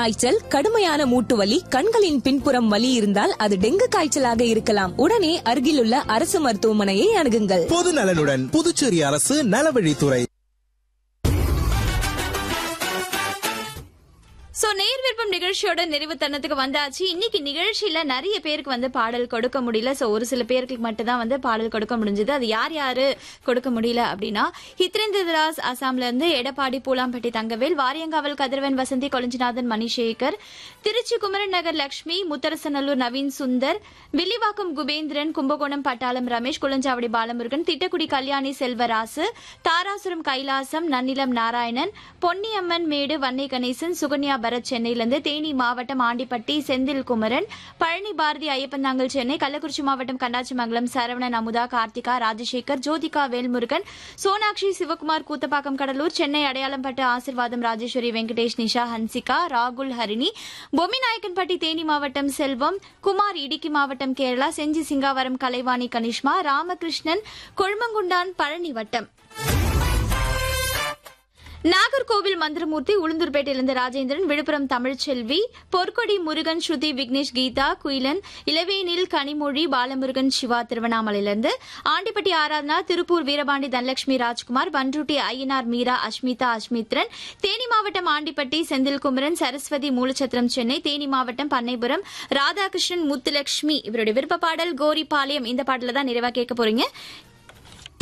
காய்ச்சல் கடுமையான மூட்டு வலி கண்களின் பின்புறம் வலி இருந்தால் அது டெங்கு காய்ச்சலாக இருக்கலாம் உடனே அருகிலுள்ள அரசு மருத்துவமனையை அணுகுங்கள் பொது நலனுடன் புதுச்சேரி அரசு நலவழித்துறை சோ நேர் விருப்பம் நிகழ்ச்சியோட நிறைவு தருணத்துக்கு வந்தாச்சு இன்னைக்கு நிகழ்ச்சியில நிறைய பேருக்கு வந்து பாடல் கொடுக்க முடியல சோ ஒரு சில பேருக்கு மட்டும் தான் வந்து பாடல் கொடுக்க முடிஞ்சது அது யார் யாரு கொடுக்க முடியல அப்படின்னா ஹித்ரேந்திரதாஸ் அசாம்ல இருந்து எடப்பாடி பூலாம்பட்டி தங்கவேல் வாரியங்காவல் கதிரவன் வசந்தி கொளஞ்சிநாதன் மணிசேகர் திருச்சி குமரன் நகர் லட்சுமி முத்தரசநல்லூர் நவீன் சுந்தர் வில்லிவாக்கம் குபேந்திரன் கும்பகோணம் பட்டாளம் ரமேஷ் குளஞ்சாவடி பாலமுருகன் திட்டக்குடி கல்யாணி செல்வராசு தாராசுரம் கைலாசம் நன்னிலம் நாராயணன் பொன்னியம்மன் மேடு வன்னை கணேசன் சுகன்யா பரத் சென்னையிலிருந்து தேனி மாவட்டம் ஆண்டிப்பட்டி செந்தில் குமரன் பழனி பாரதி ஐயப்பந்தாங்கல் சென்னை கள்ளக்குறிச்சி மாவட்டம் கண்ணாச்சிமங்கலம் சரவணன் அமுதா கார்த்திகா ராஜசேகர் ஜோதிகா வேல்முருகன் சோனாக்ஷி சிவகுமார் கூத்தப்பாக்கம் கடலூர் சென்னை அடையாளம்பட்டு ஆசிர்வாதம் ராஜேஸ்வரி வெங்கடேஷ் நிஷா ஹன்சிகா ராகுல் ஹரிணி பொம்மிநாயக்கன்பட்டி தேனி மாவட்டம் செல்வம் குமார் இடுக்கி மாவட்டம் கேரளா செஞ்சி சிங்காவரம் கலைவாணி கனிஷ்மா ராமகிருஷ்ணன் கொழுமங்குண்டான் பழனி வட்டம் நாகர்கோவில் மந்திரமூர்த்தி உளுந்தூர்பேட்டையிலிருந்து ராஜேந்திரன் விழுப்புரம் தமிழ்ச்செல்வி பொற்கொடி முருகன் ஸ்ருதி விக்னேஷ் கீதா குயிலன் இளவேனில் கனிமொழி பாலமுருகன் சிவா திருவண்ணாமலையிலிருந்து ஆண்டிப்பட்டி ஆராதனா திருப்பூர் வீரபாண்டி தனலட்சுமி ராஜ்குமார் பன்ருட்டி ஐயனார் மீரா அஸ்மிதா அஸ்மித்ரன் தேனி மாவட்டம் ஆண்டிப்பட்டி செந்தில்குமரன் சரஸ்வதி மூலச்சத்திரம் சென்னை தேனி மாவட்டம் பண்ணைபுரம் ராதாகிருஷ்ணன் முத்துலட்சுமி இவருடைய விருப்ப பாடல் கோரிபாளையம் இந்த பாடல தான் நிறைவா கேட்க போறீங்க